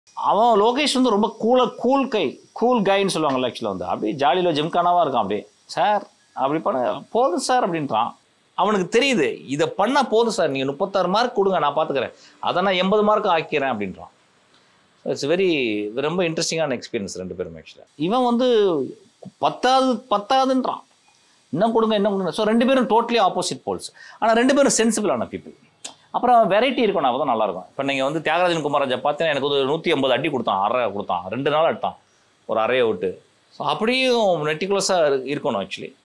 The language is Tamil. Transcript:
அவன் லோகேஷ் வந்து ரொம்ப கூல கூல் கை கூல் கைன்னு சொல்லுவாங்கல்ல ஆக்சுவலாக வந்து அப்படியே ஜாலியில் ஜிம்கானாவாக இருக்கான் அப்படியே சார் அப்படி பண்ண போதும் சார் அப்படின்றான் அவனுக்கு தெரியுது இதை பண்ணால் போதும் சார் நீங்கள் முப்பத்தாறு மார்க் கொடுங்க நான் பார்த்துக்கிறேன் அதை நான் எண்பது மார்க் ஆக்கிறேன் அப்படின்றான் இட்ஸ் வெரி ரொம்ப இன்ட்ரெஸ்டிங்கான எக்ஸ்பீரியன்ஸ் ரெண்டு பேரும் ஆக்சுவலாக இவன் வந்து பத்தாவது பத்தாதுன்றான் இன்னும் கொடுங்க இன்னும் கொடுங்க ஸோ ரெண்டு பேரும் டோட்டலி ஆப்போசிட் போல்ஸ் ஆனால் ரெண்டு பேரும் சென்சிபிளான பீப்புள் அப்புறம் வெரைட்டி இருக்கணும் அப்போ தான் நல்லாயிருக்கும் இப்போ நீங்கள் வந்து தியாகராஜன் குமாராஜா பார்த்தீங்கன்னா எனக்கு ஒரு நூற்றி ஐம்பது அடி கொடுத்தான் அரை கொடுத்தான் ரெண்டு நாள் எடுத்தான் ஒரு அறையை விட்டு ஸோ அப்படியும் நெட்டிகுலஸாக இருக்கணும் ஆக்சுவலி